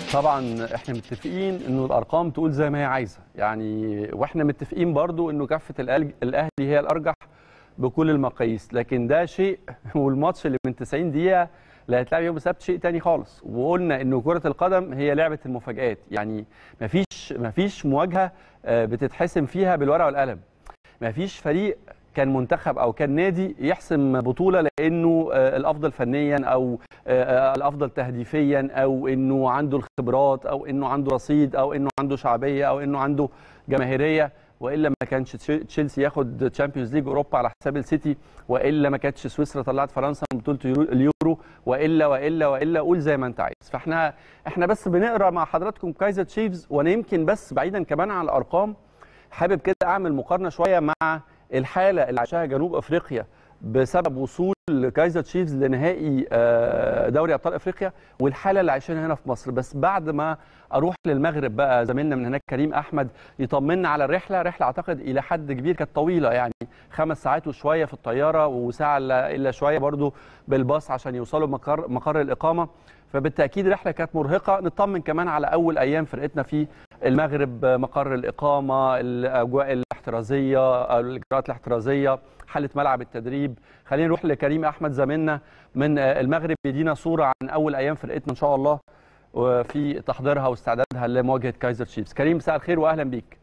طبعا احنا متفقين انه الارقام تقول زي ما هي عايزه يعني واحنا متفقين برضو انه كفه الأهلي- الاهلي هي الارجح بكل المقاييس لكن ده شيء والماتش اللي من 90 دقيقه اللي هيتلعب يوم السبت شيء تاني خالص وقلنا انه كره القدم هي لعبه المفاجآت يعني مفيش مفيش مواجهه آه، بتتحسم فيها بالورقه والقلم مفيش فريق كان منتخب او كان نادي يحسم بطوله لانه آه، الافضل فنيا او آه، آه، الافضل تهديفيا او انه عنده الخبرات او انه عنده رصيد او انه عنده شعبيه او انه عنده جماهيريه والا ما كانش تشي- تشيلسي ياخد تشامبيونز ليج اوروبا على حساب السيتي والا ما كانتش سويسرا طلعت فرنسا من بطوله يورو- اليورو والا والا والا قول زي ما انت عايز فاحنا احنا بس بنقرا مع حضراتكم كايزر تشيفز وانا يمكن بس بعيدا كمان عن الارقام حابب كده اعمل مقارنه شويه مع الحاله اللي عاشها جنوب افريقيا بسبب وصول كايزر تشيفز لنهائي آه، دوري ابطال افريقيا والحاله اللي عايشينها هنا في مصر بس بعد ما اروح للمغرب بقى زميلنا من هناك كريم احمد يطمنا على الرحله رحله اعتقد الى حد كبير كانت طويله يعني خمس ساعات وشويه في الطياره وساعه الا إلا شويه برضو بالباص عشان يوصلوا مقر مقر الاقامه فبالتاكيد رحله كانت مرهقه نطمن كمان على اول ايام فرقتنا في المغرب مقر الاقامه الاجواء الاحترازيه أو الاجراءات الاحترازيه حاله ملعب التدريب خلينا نروح لكريم احمد زميلنا من المغرب يدينا صوره عن اول ايام فرقتنا ان شاء الله وفي تحضيرها واستعدادها لمواجهه كايزر تشيفز كريم مساء الخير واهلا بيك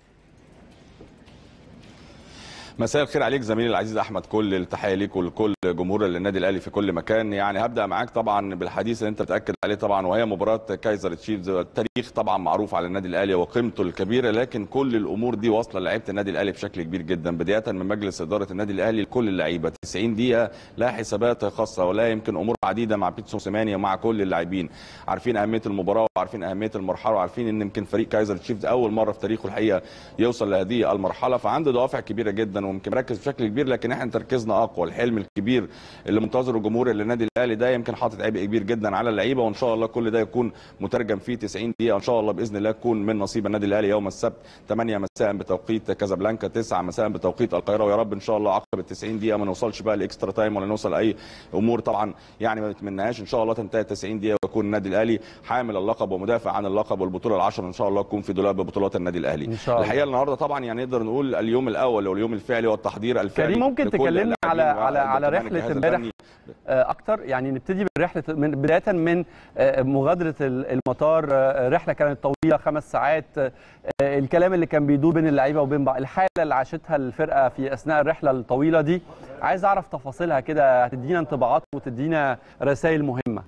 مساء الخير عليك زميلي العزيز احمد كل التحيه ليك ولكل جمهور النادي الاهلي في كل مكان يعني هبدا معاك طبعا بالحديث اللي انت بتاكد عليه طبعا وهي مباراه كايزر تشيفز التاريخ طبعا معروف على النادي الاهلي وقيمته الكبيره لكن كل الامور دي واصله لعيبه النادي الاهلي بشكل كبير جدا بدايه من مجلس اداره النادي الاهلي لكل اللعيبه 90 دقيقه لا حسابات خاصه ولا يمكن امور عديده مع بيتسو سيماني ومع كل اللاعبين عارفين اهميه المباراه وعارفين اهميه المرحله وعارفين ان يمكن فريق كايزر تشيفز اول مره في تاريخه الحقيقه يوصل لهذه المرحله فعنده دوافع كبيره جدا ويمكن مركز بشكل كبير لكن احنا تركيزنا اقوى الحلم الكبير اللي منتظره جمهور النادي الاهلي ده يمكن حاطط عبء كبير جدا على اللعيبه وان شاء الله كل ده يكون مترجم في 90 دقيقه ان شاء الله باذن الله تكون من نصيب النادي الاهلي يوم السبت 8 مساء بتوقيت كازابلانكا 9 مساء بتوقيت القاهره ويا رب ان شاء الله عقب ال 90 دقيقه ما نوصلش بقى لاكسترا تايم ولا نوصل اي امور طبعا يعني ما نتمناهاش ان شاء الله تنتهي 90 دقيقه ويكون النادي الاهلي حامل اللقب ومدافع عن اللقب والبطوله العشره ان شاء الله تكون في دولاب بطولات النادي الاهلي إن شاء الله. الحقيقه النهارده طبعا يعني نقدر نقول اليوم الاول واليوم الفعلي والتحضير الفعلي كريم ممكن لكل تكلمني على اللاعبين على على وكمان رحله الجهاز امبارح الفني. آه، اكتر يعني نبتدي برحله من بدايه من آه، مغادره ال- المطار آه، رحله كانت طويله خمس ساعات آه، الكلام اللي كان بيدور بين اللعيبه وبين بعض الحاله اللي عاشتها الفرقه في اثناء الرحله الطويله دي عايز اعرف تفاصيلها كده هتدينا انطباعات وتدينا رسائل مهمه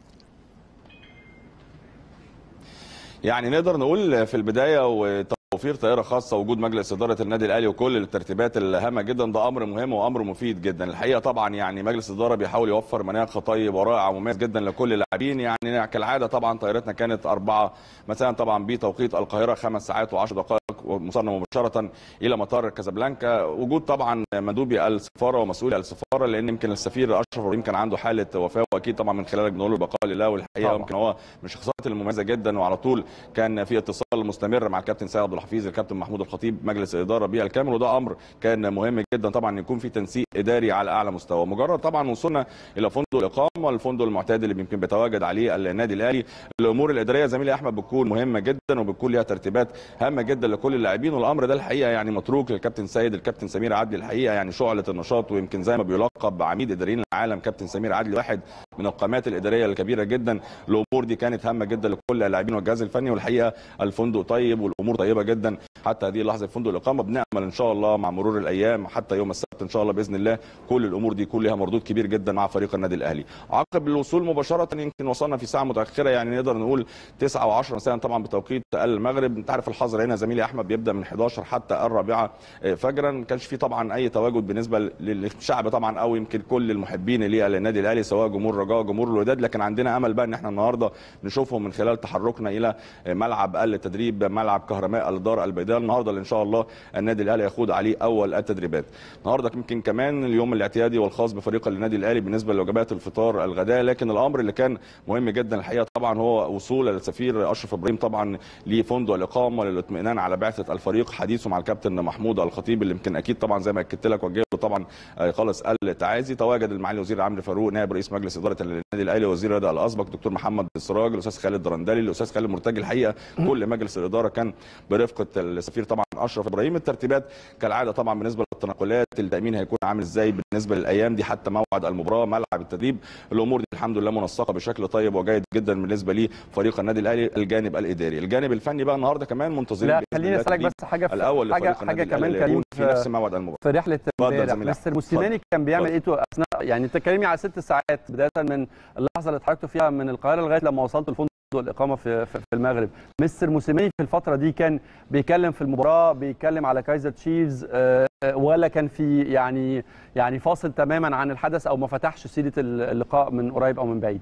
يعني نقدر نقول في البدايه وتوفير طائره خاصه وجود مجلس اداره النادي الاهلي وكل الترتيبات الهامه جدا ده امر مهم وامر مفيد جدا الحقيقه طبعا يعني مجلس الاداره بيحاول يوفر مناخ طيب ورائع ومميز جدا لكل اللاعبين يعني كالعاده طبعا طائرتنا كانت اربعه مثلا طبعا بتوقيت القاهره خمس ساعات و10 دقائق وصلنا مباشره الى مطار كازابلانكا وجود طبعا مندوبي السفاره ومسؤولي السفاره لان يمكن السفير اشرف ابراهيم كان عنده حاله وفاه واكيد طبعا من خلالك بنقول له البقاء لله والحقيقه طبعاً. يمكن هو من الشخصيات المميزه جدا وعلى طول كان في اتصال مستمر مع الكابتن سيد عبد الحفيظ الكابتن محمود الخطيب مجلس الاداره بالكامل وده امر كان مهم جدا طبعا يكون في تنسيق اداري على اعلى مستوى مجرد طبعا وصولنا الى فندق الاقامه الفندق المعتاد اللي يمكن بيتواجد عليه النادي الاهلي الامور الاداريه زميلي احمد بتكون مهمه جدا وبتكون ليها ترتيبات هامه جدا لكل اللاعبين والامر ده الحقيقه يعني متروك للكابتن سيد الكابتن سمير عدلي الحقيقه يعني شعله النشاط ويمكن زي ما بيلقب بعميد اداريين العالم كابتن سمير عدلي واحد من القامات الاداريه الكبيره جدا الامور دي كانت هامه جدا لكل اللاعبين والجهاز الفني والحقيقه الفندق طيب والامور طيبه جدا حتى هذه اللحظه في فندق الاقامه بنامل ان شاء الله مع مرور الايام حتى يوم السبت ان شاء الله باذن الله كل الامور دي يكون لها مردود كبير جدا مع فريق النادي الاهلي عقب الوصول مباشره يمكن وصلنا في ساعه متاخره يعني نقدر نقول 9 و10 مساء طبعا بتوقيت المغرب انت عارف الحظر هنا زميلي احمد بيبدا من 11 حتى الرابعه فجرا ما كانش في طبعا اي تواجد بالنسبه للشعب طبعا او يمكن كل المحبين للنادي الاهلي سواء جمهور رجاء جمهور الوداد لكن عندنا امل بقى ان احنا النهارده نشوفهم من خلال تحركنا الى ملعب التدريب ملعب كهرماء الدار البيضاء النهارده اللي ان شاء الله النادي الاهلي يخوض عليه اول التدريبات النهارده يمكن كمان اليوم الاعتيادي والخاص بفريق النادي الاهلي بالنسبه لوجبات الفطار الغداء لكن الامر اللي كان مهم جدا الحقيقه طبعا هو وصول السفير اشرف ابراهيم طبعا لفندق الاقامه للاطمئنان على بعثه الفريق حديثه مع الكابتن محمود الخطيب اللي يمكن اكيد طبعا زي ما اكدت لك وجه له طبعا خالص التعازي تواجد المعالي وزير عمرو فاروق نائب رئيس مجلس اداره اداره النادي الاهلي وزير الرياضه الاسبق دكتور محمد السراج الاستاذ خالد درندلي الاستاذ خالد مرتجي الحقيقه كل مجلس الاداره كان برفقه السفير طبعا اشرف ابراهيم الترتيبات كالعاده طبعا بالنسبه للتنقلات التامين هيكون عامل ازاي بالنسبه للايام دي حتى موعد المباراه ملعب التدريب الامور دي الحمد لله منسقه بشكل طيب وجيد جدا بالنسبه لفريق النادي الاهلي الجانب الاداري الجانب الفني بقى النهارده كمان منتظرين لا بإذن خليني الله اسالك تدريب بس حاجه في الاول حاجه لفريق حاجه النادي كمان الأهلي كريم هيكون في نفس موعد المباراه في رحله اتفضل امبارح زميلي مستر أحمد. موسيماني كان بيعمل اتفضل. ايه اثناء يعني انت كلمني على ست ساعات بدايه من اللحظه اللي اتحركتوا فيها من القاهره لغايه لما وصلت الفندق الاقامه في في في المغرب مستر موسيماني في الفتره دي كان بيتكلم في المباراه بيتكلم على كايزر تشيفز آه، آه، ولا كان في يعني يعني فاصل تماما عن الحدث او ما فتحش سيره اللقاء من قريب او من بعيد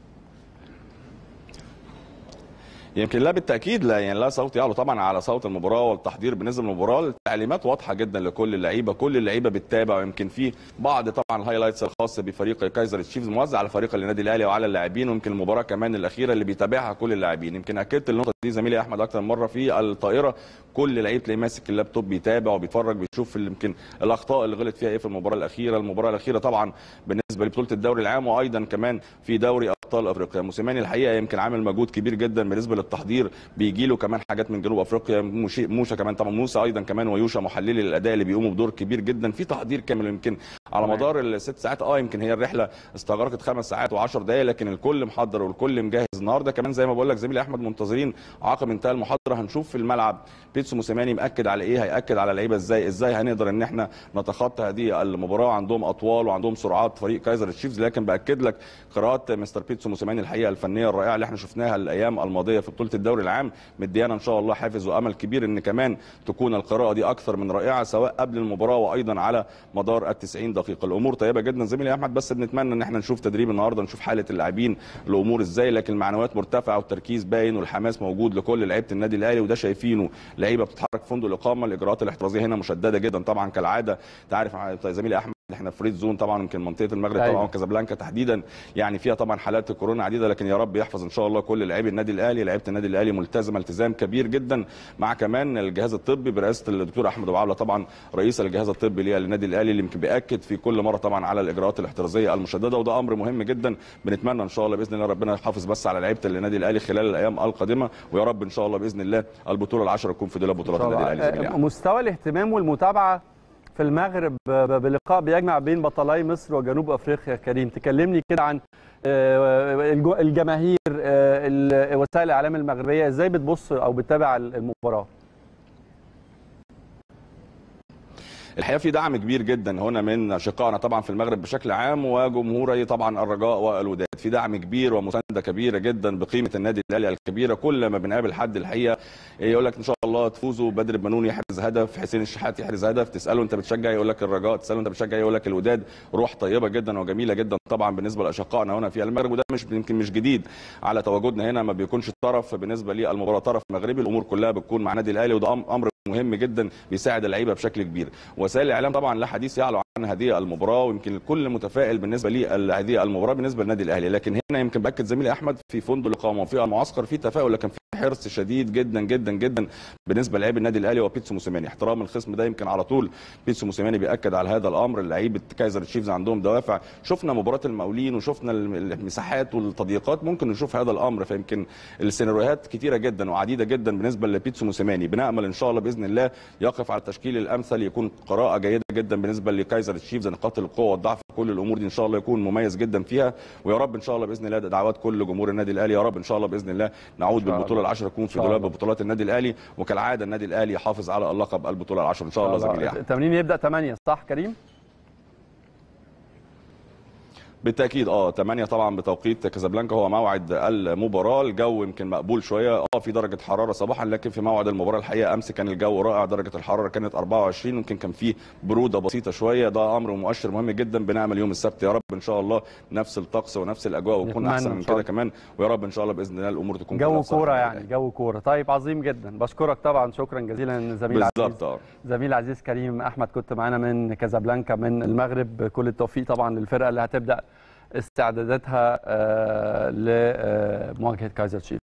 يمكن لا بالتاكيد لا يعني لا صوت يعلو طبعا على صوت المباراه والتحضير بالنسبه للمباراه التعليمات واضحه جدا لكل اللعيبه كل اللعيبه بتتابع ويمكن في بعض طبعا الهايلايتس الخاصه بفريق كايزر تشيفز موزع على فريق النادي الاهلي وعلى اللاعبين ويمكن المباراه كمان الاخيره اللي بيتابعها كل اللاعبين يمكن اكدت النقطه دي زميلي احمد اكتر من مره في الطائره كل لعيب تلاقيه ماسك اللابتوب بيتابع وبيتفرج بيشوف اللي يمكن الاخطاء اللي غلط فيها ايه في المباراه الاخيره المباراه الاخيره طبعا بالنسبه لبطوله الدوري العام وايضا كمان في دوري ابطال افريقيا موسيماني الحقيقه يمكن عامل مجهود كبير جدا بالنسبه للتحضير بيجي له كمان حاجات من جنوب افريقيا موشي- موشا كمان طبعا موسى ايضا كمان ويوشا محللي الاداء اللي بيقوموا بدور كبير جدا في تحضير كامل يمكن على تمام. مدار الست ساعات اه يمكن هي الرحله استغرقت خمس ساعات و10 دقائق لكن الكل محضر والكل مجهز النهارده كمان زي ما بقول لك زميلي احمد منتظرين عقب انتهاء المحاضره هنشوف في الملعب بيتسو موسيماني مأكد على ايه هيأكد على اللعيبه ازاي ازاي هنقدر ان احنا نتخطى هذه المباراه عندهم اطوال وعندهم سرعات فريق كايزر تشيفز لكن باكد لك قراءات مستر بيتسو موسيماني الحقيقه الفنيه الرائعه اللي احنا شفناها الايام الماضيه في بطوله الدوري العام مديانا ان شاء الله حافز وامل كبير ان كمان تكون القراءه دي اكثر من رائعه سواء قبل المباراه وايضا على مدار ال 90 دقيقه الامور طيبه جدا زميلي احمد بس بنتمنى ان احنا نشوف تدريب النهارده نشوف حاله اللاعبين الامور ازاي لكن المعنويات مرتفعه والتركيز باين والحماس موجود لكل لعيبه النادي الاهلي وده شايفينه لعيبه بتتحرك في فندق الاقامه الاجراءات الاحترازيه هنا مشدده جدا طبعا كالعاده انت عارف زميلي احمد احنا فريد زون طبعا يمكن منطقه المغرب أيوة. طبعا كازابلانكا تحديدا يعني فيها طبعا حالات كورونا عديده لكن يا رب يحفظ ان شاء الله كل لاعبي النادي الاهلي لعيبه النادي الاهلي ملتزمه التزام كبير جدا مع كمان الجهاز الطبي برئاسه الدكتور احمد ابو عبله طبعا رئيس الجهاز الطبي للنادي الاهلي اللي يمكن بياكد في كل مره طبعا على الاجراءات الاحترازيه المشدده وده امر مهم جدا بنتمنى ان شاء الله باذن الله ربنا يحافظ بس على لعيبه النادي الاهلي خلال الايام القادمه ويا رب ان شاء الله باذن الله البطوله العشره تكون في دولاب بطولات النادي الاهلي زميلي آه، أحمد. مستوى الاهتمام والمتابعه في المغرب ب- بلقاء بيجمع بين بطلاي مصر وجنوب افريقيا كريم تكلمني كده عن آه، الجو- الجماهير آه، ال- وسائل الاعلام المغربيه ازاي بتبص او بتتابع المباراه الحقيقه في دعم كبير جدا هنا من اشقائنا طبعا في المغرب بشكل عام وجمهوري طبعا الرجاء والوداد في دعم كبير ومسانده كبيره جدا بقيمه النادي الاهلي الكبيره كل ما بنقابل حد الحقيقه يقول لك ان شاء الله تفوزوا بدر بنون يحرز هدف حسين الشحات يحرز هدف تساله انت بتشجع يقول لك الرجاء تساله انت بتشجع يقول لك الوداد روح طيبه جدا وجميله جدا طبعا بالنسبه لاشقائنا هنا في المغرب وده مش يمكن مش جديد على تواجدنا هنا ما بيكونش طرف بالنسبه للمباراه طرف مغربي الامور كلها بتكون مع النادي الاهلي وده أم- امر مهم جدا بيساعد اللعيبه بشكل كبير وسائل الاعلام طبعا لا حديث يعلو عن هذه المباراه ويمكن الكل متفائل بالنسبه لهذه المباراه بالنسبه للنادي الاهلي لكن هنا يمكن باكد زميلي احمد في فندق الاقامه وفي المعسكر في تفاؤل لكن في حرص شديد جدا جدا جدا بالنسبه للاعبي النادي الاهلي وبيتسو موسيماني احترام الخصم ده يمكن على طول بيتسو موسيماني بياكد على هذا الامر لعيبه كايزر تشيفز عندهم دوافع شفنا مباراه المقاولين وشفنا المساحات والتضييقات ممكن نشوف هذا الامر فيمكن السيناريوهات كتيره جدا وعديده جدا بالنسبه لبيتسو موسيماني بنامل ان شاء الله باذن الله يقف على التشكيل الامثل يكون قراءه جيده جدا بالنسبه لكايزر تشيفز نقاط القوه والضعف كل الامور دي ان شاء الله يكون مميز جدا فيها ويا رب ان شاء الله باذن الله ده دعوات كل جمهور النادي الاهلي يا رب ان شاء الله باذن الله نعود الله. بالبطوله العشره تكون في شاء دولاب الله. بطولات النادي الاهلي وكالعاده النادي الاهلي يحافظ على اللقب البطوله العشره ان شاء الله زميلي احمد التمرين يبدا 8 صح كريم بالتاكيد اه 8 طبعا بتوقيت كازابلانكا هو موعد المباراه الجو يمكن مقبول شويه اه في درجه حراره صباحا لكن في موعد المباراه الحقيقه امس كان الجو رائع درجه الحراره كانت 24 يمكن كان في بروده بسيطه شويه ده امر ومؤشر مهم جدا بنعمل يوم السبت يا رب ان شاء الله نفس الطقس ونفس الاجواء وتكون نتمنى احسن إن من شاء كده الله. كمان ويا رب ان شاء الله باذن الله الامور تكون كلها جو في صالح كوره النادي يعني الأهلي. جو كوره طيب عظيم جدا بشكرك طبعا شكرا جزيلا زميل عزيز بالظبط اه زميل عزيز كريم احمد كنت معانا من كازابلانكا من المغرب كل التوفيق طبعا للفرقه اللي هتبدا استعداداتها آه، لمواجهه كايزر تشيف